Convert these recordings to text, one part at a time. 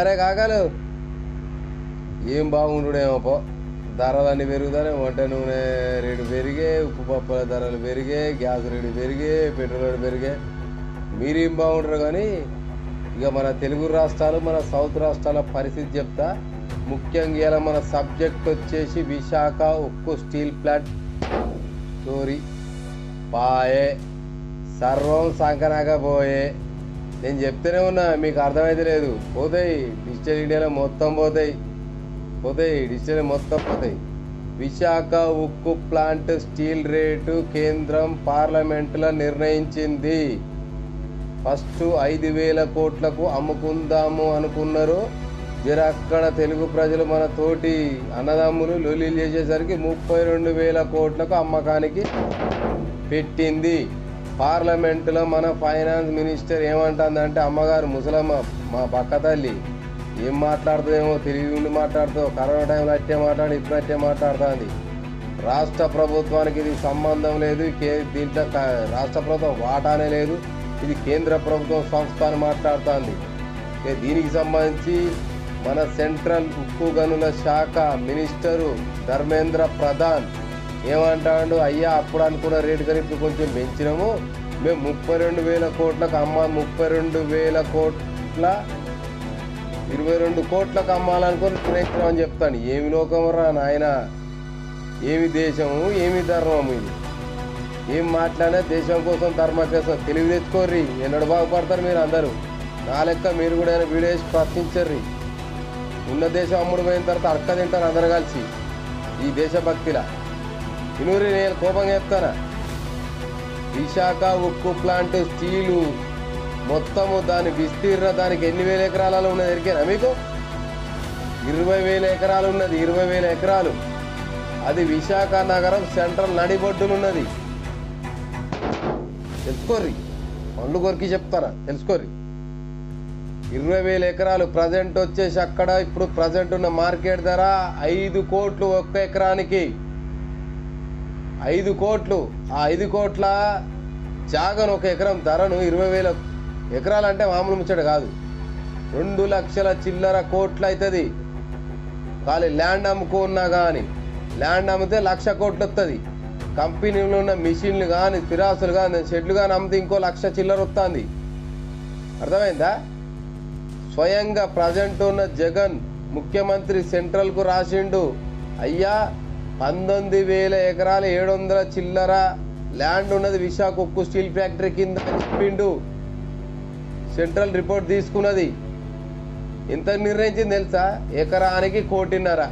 అరే కాకాలు ఏం బాగుండుడేమో పో ధరలన్నీ పెరుగుతానే వంట నూనె రేటు పెరిగే ఉప్పు పప్పుల ధరలు పెరిగే గ్యాస్ రేటు పెరిగే పెట్రోల్ రేటు పెరిగే మీరేం బాగుంటారు కానీ ఇక మన తెలుగు రాష్ట్రాలు మన సౌత్ రాష్ట్రాల పరిస్థితి చెప్తా ముఖ్యంగా ఇలా మన సబ్జెక్ట్ వచ్చేసి విశాఖ ఉక్కు స్టీల్ ప్లాంట్ స్టోరీ పాయే సర్వం సంకనాకపోయే నేను చెప్తూనే ఉన్నా మీకు అర్థమైతే లేదు పోతాయి డిజిటల్ ఇండియాలో మొత్తం పోతాయి పోతాయి డిజిటల్ మొత్తం పోతాయి విశాఖ ఉక్కు ప్లాంట్ స్టీల్ రేటు కేంద్రం పార్లమెంటులో నిర్ణయించింది ఫస్ట్ ఐదు వేల కోట్లకు అమ్ముకుందాము అనుకున్నారు జర అక్కడ తెలుగు ప్రజలు మన తోటి అన్నదమ్ములు లొలీలు చేసేసరికి ముప్పై రెండు వేల కోట్లకు అమ్మకానికి పెట్టింది పార్లమెంటులో మన ఫైనాన్స్ మినిస్టర్ ఏమంటుందంటే అమ్మగారు ముసలమ్మ మా పక్క తల్లి ఏం మాట్లాడుతుందేమో తెలివి ఉండి మాట్లాడుతావు కరోనా టైంలో అట్టే మాట్లాడి ఇప్పుడు అట్టే మాట్లాడుతుంది రాష్ట్ర ప్రభుత్వానికి ఇది సంబంధం లేదు కే దీంట్లో క- రాష్ట్ర ప్రభుత్వం వాటానే లేదు ఇది కేంద్ర ప్రభుత్వం సంస్థ అని మాట్లాడుతుంది ఇక దీనికి సంబంధించి మన సెంట్రల్ ఉక్కు గనుల శాఖ మినిస్టరు ధర్మేంద్ర ప్రధాన్ ఏమంటాడు అయ్యా అప్పుడు అనుకున్న రేటు కానీ ఇప్పుడు కొంచెం పెంచినాము మేము ముప్పై రెండు వేల కోట్లకు అమ్మ ముప్పై రెండు వేల కోట్ల ఇరవై రెండు కోట్లకు అమ్మాలనుకుని ప్రయత్నం చెప్తాను ఏమి లోకం రా నాయన ఏమి దేశము ఏమి ధర్మము ఇది ఏం మాట్లాడినా దేశం కోసం ధర్మం కోసం తెలివి తెచ్చుకోర్రి ఎన్నడు బాగుపడతారు మీరు అందరూ నా లెక్క మీరు కూడా ఏమైనా వీడియో వేసి ప్రశ్నించర్రి ఉన్న దేశం అమ్ముడు పోయిన తర్వాత అక్క తింటారు అందరు కలిసి ఈ దేశభక్తిలా ఇనూరి నేను కోపంగా చెప్తానా విశాఖ ఉక్కు ప్లాంట్ స్టీలు మొత్తము దాని విస్తీర్ణ దానికి ఎన్ని వేల ఎకరాలలో ఉన్నది ఎరికేనా మీకు ఇరవై వేల ఎకరాలు ఉన్నది ఇరవై వేల ఎకరాలు అది విశాఖ నగరం సెంట్రల్ నడిబొడ్డులు ఉన్నది తెలుసుకోర్రి పండ్లు కొరికి చెప్తారా తెలుసుకోర్రి ఇరవై వేల ఎకరాలు ప్రజెంట్ వచ్చేసి అక్కడ ఇప్పుడు ప్రజెంట్ ఉన్న మార్కెట్ ధర ఐదు కోట్లు ఒక్క ఎకరానికి ఐదు కోట్లు ఆ ఐదు కోట్ల జాగను ఒక ఎకరం ధరను ఇరవై వేల ఎకరాలు అంటే మామూలు ముచ్చట కాదు రెండు లక్షల చిల్లర కోట్లు అవుతుంది ఖాళీ ల్యాండ్ అమ్ముకున్నా కానీ ల్యాండ్ అమ్మితే లక్ష కోట్లు వస్తుంది కంపెనీలో ఉన్న మిషన్లు కానీ స్థిరాస్తులు కానీ షెడ్లు కానీ అమ్మితే ఇంకో లక్ష చిల్లర వస్తుంది అర్థమైందా స్వయంగా ప్రజెంట్ ఉన్న జగన్ ముఖ్యమంత్రి సెంట్రల్కు రాసిండు అయ్యా పంతొమ్మిది వేల ఎకరాలు ఏడు వందల చిల్లర ల్యాండ్ ఉన్నది విశాఖ ఉక్కు స్టీల్ ఫ్యాక్టరీ కింద అని చెప్పిండు సెంట్రల్ రిపోర్ట్ తీసుకున్నది ఎంత నిర్ణయించింది తెలుసా ఎకరానికి కోటిన్నర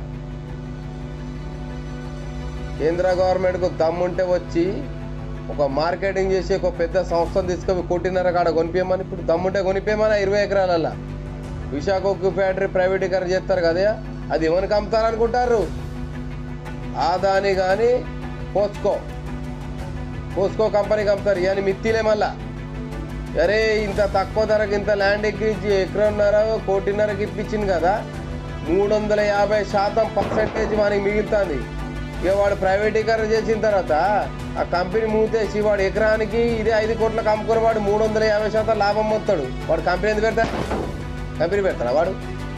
కేంద్ర గవర్నమెంట్కు దమ్ముంటే వచ్చి ఒక మార్కెటింగ్ చేసి ఒక పెద్ద సంస్థను తీసుకొని కోటిన్నర కాడ కొనిపించమని ఇప్పుడు దమ్ముంటే కొనిపించమని ఇరవై ఎకరాలల్లా విశాఖ ఉక్కు ఫ్యాక్టరీ ప్రైవేటీకరణ చేస్తారు కదా అది ఎవరికి అమ్ముతారనుకుంటారు ఆదాని కానీ పోస్కో పోస్కో కంపెనీకి అమ్ముతారు ఇవన్నీ మిత్తిలే మళ్ళా అరే ఇంత తక్కువ ధరకు ఇంత ల్యాండ్ ఎక్కించి ఎకరన్నర కోటిన్నరకి ఇప్పించింది కదా మూడు వందల యాభై శాతం పర్సెంటేజ్ మనకి మిగులుతుంది ఇక వాడు ప్రైవేటీకరణ చేసిన తర్వాత ఆ కంపెనీ మూతేసి వాడు ఎకరానికి ఇదే ఐదు కోట్లకు అమ్ముకుని వాడు మూడు వందల యాభై శాతం లాభం మొత్తాడు వాడు కంపెనీ ఎందుకు పెడతాడు కంపెనీ పెడతాడా వాడు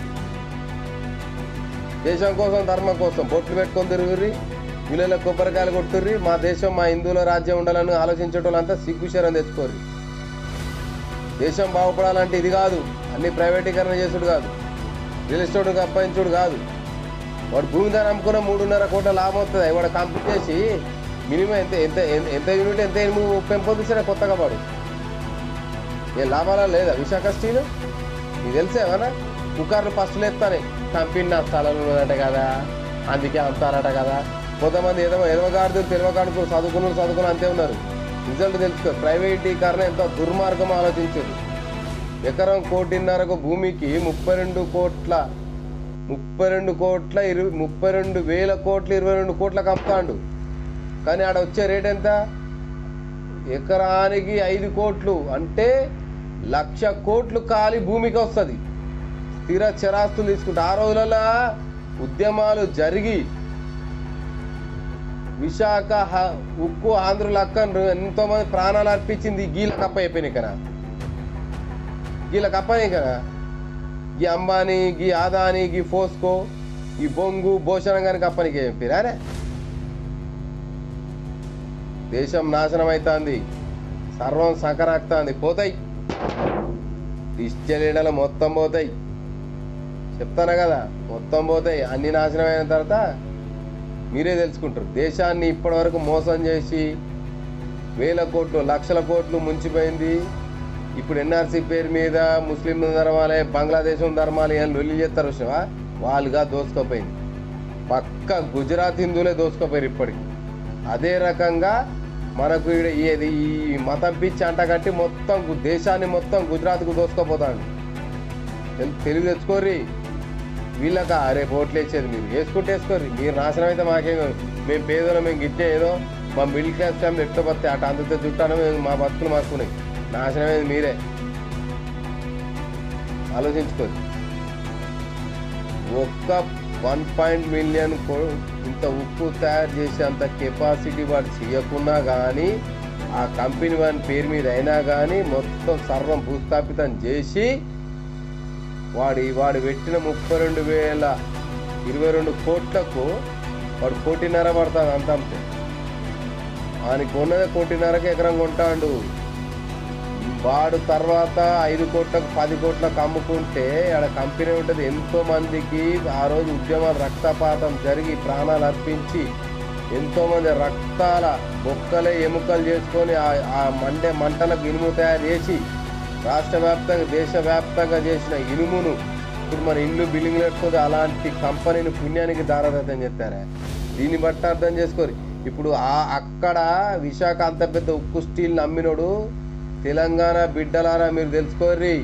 దేశం కోసం ధర్మం కోసం బొట్లు పెట్టుకొని తిరుగుర్రి ఇళ్ళలో కొబ్బరికాయలు కొట్టుర్రి మా దేశం మా హిందువుల రాజ్యం ఉండాలని ఆలోచించేటోళ్ళంతా సిగ్గుశరం తెచ్చుకోర్రి దేశం బాగుపడాలంటే ఇది కాదు అన్ని ప్రైవేటీకరణ చేసుడు కాదు రియల్ ఎస్టేట్కి అప్పాయించుడు కాదు వాడు భూమి ధర అమ్ముకున్న మూడున్నర కోట్ల లాభం వస్తుంది వాడు కంప్లీట్ చేసి మినిమం ఎంత ఎంత ఎంత- ఎంత యూనిట్ ఎంత నువ్వు పెంపొందించినా కొత్తగా వాడు ఏ లాభాలా లేదా విశాఖ స్టీల్ నీకు తెలిసేమన్నా పుకార్లు ఫస్ట్లో ఎత్తానే కంపెనీ నష్టాలలో ఉన్నదట కదా అందుకే అమ్ముతారట కదా కొంతమంది ఏదో ఎదవగాడు తెలివగాడుకు చదువుకున్న చదువుకుని అంతే ఉన్నారు రిజల్ట్ తెలుసుకో ప్రైవేటీకరణ ఎంతో దుర్మార్గం ఆలోచించారు ఎకరం కోటిన్నరకు భూమికి ముప్పై రెండు కోట్ల ముప్పై రెండు కోట్ల ఇరవై ముప్పై రెండు వేల కోట్ల ఇరవై రెండు కోట్లకు అమ్ముతాండు కానీ ఆడ వచ్చే రేట్ ఎంత ఎకరానికి ఐదు కోట్లు అంటే లక్ష కోట్లు ఖాళీ భూమికి వస్తుంది స్థిర చరాస్తులు తీసుకుంటే ఆ రోజులలో ఉద్యమాలు జరిగి విశాఖ హ- ఉక్కు ఆంధ్రుల అక్కను ఎంతో మంది ప్రాణాలు అర్పించింది గీల కప్ప అయిపోయినాయి కదా గీల కప్పనే కదా ఈ అంబానీ గీ ఆదాని గీ ఫోస్కో ఈ బొంగు భూషణం కనుక అప్పనికి ఏం పిరానే దేశం నాశనం అవుతుంది సర్వం సంకరాక్తుంది పోతాయి డిజిటల్ ఇండియాలో మొత్తం పోతాయి చెప్తాను కదా మొత్తం పోతాయి అన్ని నాశనం అయిన తర్వాత మీరే తెలుసుకుంటారు దేశాన్ని ఇప్పటివరకు మోసం చేసి వేల కోట్లు లక్షల కోట్లు ముంచిపోయింది ఇప్పుడు ఎన్ఆర్సీ పేరు మీద ముస్లిం ధర్మాలే బంగ్లాదేశం ధర్మాలు అని లొల్లి చేస్తారు చూసావా వాళ్ళుగా దోసుకుపోయింది పక్క గుజరాత్ హిందువులే దోసుకుపోయారు ఇప్పటికి అదే రకంగా మనకు ఈడ ఏది ఈ మతం పిచ్చి అంటగట్టి మొత్తం గు- దేశాన్ని మొత్తం గుజరాత్కు దోసుకుపోతాడు తెలు- తెలుగు తెచ్చుకోర్రి వీళ్ళక రేపు ఓట్లు వేసేది మీరు వేసుకుంటే వేసుకోర్రి మీరు నాశనం అయితే మాకేం కాదు. మేము పేదలు మేము గిట్టే ఏదో మా మిడిల్ క్లాస్ ఫ్యామిలీ ఎట్లా పడితే అటు అందితే చుట్టాను మేము మా బతుకులు మాకున్నాయి నాశనమేది మీరే ఆలోచించుకోరు ఒక్క వన్ పాయింట్ మిలియన్ ఇంత ఉప్పు తయారు చేసేంత కెపాసిటీ వాడు చేయకున్నా కానీ ఆ కంపెనీ వాని పేరు మీద అయినా కానీ మొత్తం సర్వం భూస్థాపితం చేసి వాడి వాడు పెట్టిన ముప్పై రెండు వేల ఇరవై రెండు కోట్లకు వాడు కోటిన్నర పడుతుంది అంత అంతే వానికి ఉన్నదే కోటిన్నరకి ఎకరం కొంటాడు వాడు తర్వాత ఐదు కోట్లకు పది కోట్లకు అమ్ముకుంటే ఆడ కంపెనీ ఉంటుంది ఎంతో మందికి ఆ రోజు ఉద్యమాలు రక్తపాతం జరిగి ప్రాణాలు అర్పించి ఎంతో మంది రక్తాల బొక్కలే ఎముకలు చేసుకొని ఆ- ఆ మండే మంటలకు ఇనుము తయారు చేసి రాష్ట్ర వ్యాప్తంగా దేశవ్యాప్తంగా చేసిన ఇనుమును ఇప్పుడు మన ఇల్లు బిల్డింగ్ లేకపోతే అలాంటి కంపెనీని పుణ్యానికి దారదత్తం చెప్తారా దీన్ని బట్టి అర్థం చేసుకోరు ఇప్పుడు ఆ అక్కడ విశాఖ అంత పెద్ద ఉక్కు స్టీల్ అమ్మినోడు తెలంగాణ బిడ్డలారా మీరు తెలుసుకోర్రి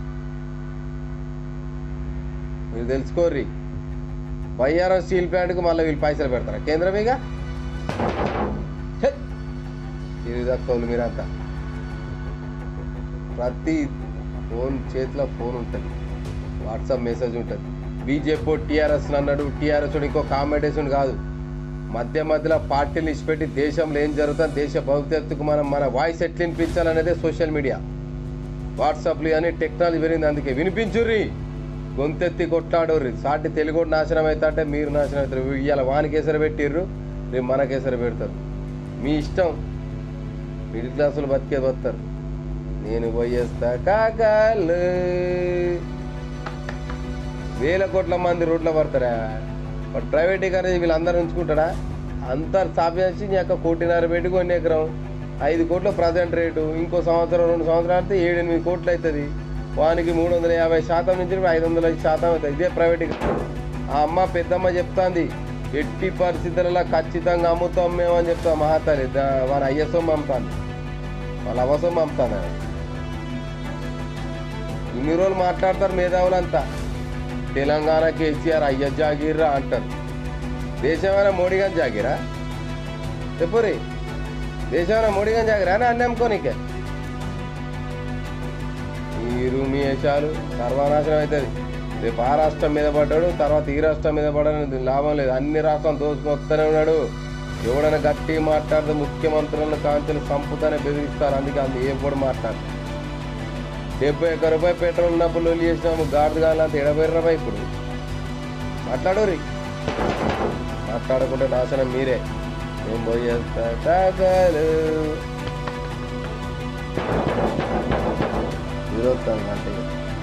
మీరు తెలుసుకోర్రి బయ్యారం స్టీల్ ప్లాంట్కి మళ్ళీ వీళ్ళు పైసలు పెడతారా కేంద్రం ఇక ఛే! ఇది తక్కువలు మీరంతా ప్రతి ఫోన్ చేతిలో ఫోన్ ఉంటుంది వాట్సాప్ మెసేజ్ ఉంటుంది బీజేపీ టీఆర్ఎస్ అన్నాడు టీఆర్ఎస్ ఇంకో కాంపిటీషన్ కాదు మధ్య మధ్యలో పార్టీలు ఇచ్చిపెట్టి దేశంలో ఏం జరుగుతుంది దేశ భవిష్యత్తుకు మనం మన వాయిస్ ఎట్లా వినిపించాలనేదే సోషల్ మీడియా వాట్సాప్లు కానీ టెక్నాలజీ పెరిగింది అందుకే వినిపించుర్రి గొంతెత్తి కొట్లాడోర్రి సాటి తెలుగు నాశనం అవుతా అంటే మీరు నాశనం అవుతారు ఇవాళ వానికి ఎసరు పెట్టిర్రు రేపు మనకి ఎసరు పెడతారు మీ ఇష్టం మిడిల్ క్లాసులు బతికే బతారు నేను పోయేస్తా కాకాలు వేల కోట్ల మంది రోడ్ల పడతారా వాడు ప్రైవేటీకరణ వీళ్ళందరూ ఉంచుకుంటాడా అంతర్ స్థాపించి నీ యొక్క కోటిన్నర పెట్టి కొన్ని ఎకరం ఐదు కోట్ల ప్రజెంట్ రేటు ఇంకో సంవత్సరం రెండు సంవత్సరాలు అయితే ఏడు ఎనిమిది కోట్లు అవుతుంది వానికి మూడు వందల యాభై శాతం నుంచి ఐదు వందల ఐదు శాతం అవుతుంది ఇదే ప్రైవేటీకరణ ఆ అమ్మ పెద్దమ్మ చెప్తాంది ఎట్టి పరిస్థితులలో ఖచ్చితంగా అమ్ముతాం మేము అని చెప్తాం మహాతల్లి దా- వాళ్ళ అయ్యసం అమ్ముతాను వాళ్ళ అవసరం అమ్ముతాను ఇన్ని రోజులు మాట్లాడతారు మేధావులంతా తెలంగాణ కేసీఆర్ అయ్య జాగీర్రా అంటారు దేశమైన మోడీ గాని జాగీరా చెప్పురి దేశమైన మోడీ గాని జాగిరా అని అన్నీ అమ్ముకోనికే మీరు మీ యశాలు సర్వనాశనం అవుతుంది రేపు ఆ రాష్ట్రం మీద పడ్డాడు తర్వాత ఈ రాష్ట్రం మీద పడడం లాభం లేదు అన్ని రాష్ట్రం దోసుకొని వస్తూనే ఉన్నాడు ఎవడైనా గట్టి మాట్లాడితే ముఖ్యమంత్రులను కాంతులు సంపుతానే బెదిరిస్తారు అందుకే అందు ఏ కూడా మాట్లాడు డెబ్బై ఒక్క రూపాయి పెట్రోల్ ఉన్నప్పుడు లొల్లి చేసినాము గాడిద కాలంత ఎడబెర్రమా ఇప్పుడు మాట్లాడోరి మాట్లాడకుండా నాశనం మీరే ఏం పోయేస్తా తాగాలు ఇదొస్తాను అంటే